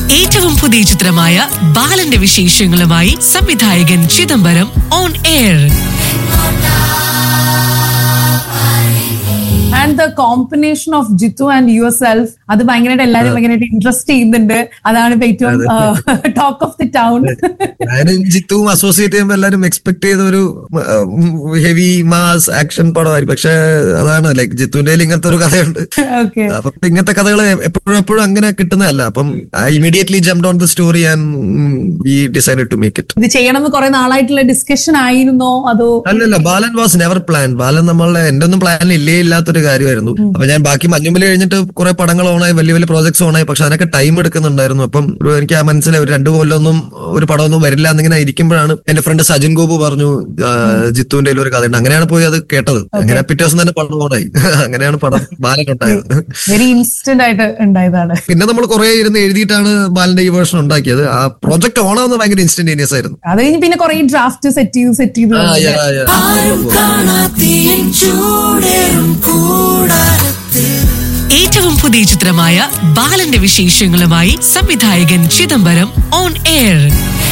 ഏറ്റവും പുതിയ ചിത്രമായ ബാലന്റെ വിശേഷങ്ങളുമായി സംവിധായകൻ Chidambaram on air and the combination of Jithu and yourself അത് ഭയങ്കരമായിട്ട് എല്ലാവരും ഭയങ്കരമായിട്ട് ഇൻട്രസ്റ്റ് ചെയ്യുന്നുണ്ട് അതാണ് ഇപ്പൊ ഏറ്റവും ടോക്ക് ഓഫ് ദി ടൗൺ ഞാനും ജിത്തുവും അസോസിയേറ്റ് ചെയ്യുമ്പോൾ എല്ലാരും എക്സ്പെക്ട് ചെയ്ത ഒരു ഹെവി മാസ് ആക്ഷൻ പടമായിരിക്കും പക്ഷെ അതാണ് ലൈക്ക് ജിത്തുവിന്റെ ഇങ്ങനത്തെ ഒരു കഥയുണ്ട് ഓക്കെ അപ്പൊ ഇങ്ങനത്തെ കഥകൾ എപ്പോഴും എപ്പോഴും അങ്ങനെ കിട്ടുന്നതല്ല അപ്പം immediately jump on the story and we decide to make it ഇത് ചെയ്യണമെന്ന് കുറെ നാളായിട്ടുള്ള ഡിസ്കഷൻ ആയിരുന്നോ അതോ അല്ലല്ല Balan was never plan Balan നമ്മളെ എന്റെ ഒന്നും പ്ലാൻ ഇല്ലേ ഇല്ലാത്തൊരു കാര്യമായിരുന്നു അപ്പൊ ഞാൻ ബാക്കി മഞ്ഞുമ്പല് കഴിഞ്ഞിട്ട് കുറെ പടങ്ങൾ ഓണായി വലിയ വലിയ പ്രോജക്ട്സ് ഓണായി പക്ഷെ അതിനൊക്കെ ടൈം എടുക്കുന്നുണ്ടായിരുന്നു അപ്പം ഒരു എനിക്ക് ആ മനസ്സിലായി ഒരു രണ്ടു കൊല്ലമൊന്നും ഒരു പടമൊന്നും വരില്ല എന്നിങ്ങനെ ഇരിക്കുമ്പോഴാണ് എന്റെ ഫ്രണ്ട് സജിൻ ഗോപു പറഞ്ഞു ആ, ജിത്തുവിന്റെ കയ്യിൽ ഒരു കഥയുണ്ട് അങ്ങനെയാണ് പോയി അത് കേട്ടത് അങ്ങനെ പിറ്റേ ദിവസം തന്നെ പടം ഓണായി അങ്ങനെയാണ് പടം ബാലൻ ഉണ്ടായത് വെരി ഇൻസ്റ്റന്റ് ആയിട്ട് ഉണ്ടായതാണ് പിന്നെ നമ്മൾ കുറെ ഇരുന്ന് എഴുതിയിട്ടാണ് ബാലന്റെ ഈ വേർഷൻ ഉണ്ടാക്കിയത് ആ പ്രോജക്ട് ഓണാവുന്ന ഭയങ്കര ഇൻസ്റ്റന്റേനിയസ് ആയിരുന്നു അത് കഴിഞ്ഞ് പിന്നെ കുറെ ഡ്രാഫ്റ്റ് സെറ്റ് ചെയ്ത് സെറ്റ് ചെയ്ത് ആ, yeah, yeah. ഏറ്റവും പുതിയ ചിത്രമായ ബാലന്റെ വിശേഷങ്ങളുമായി സംവിധായകൻ ചിദംബരം ഓൺ എയർ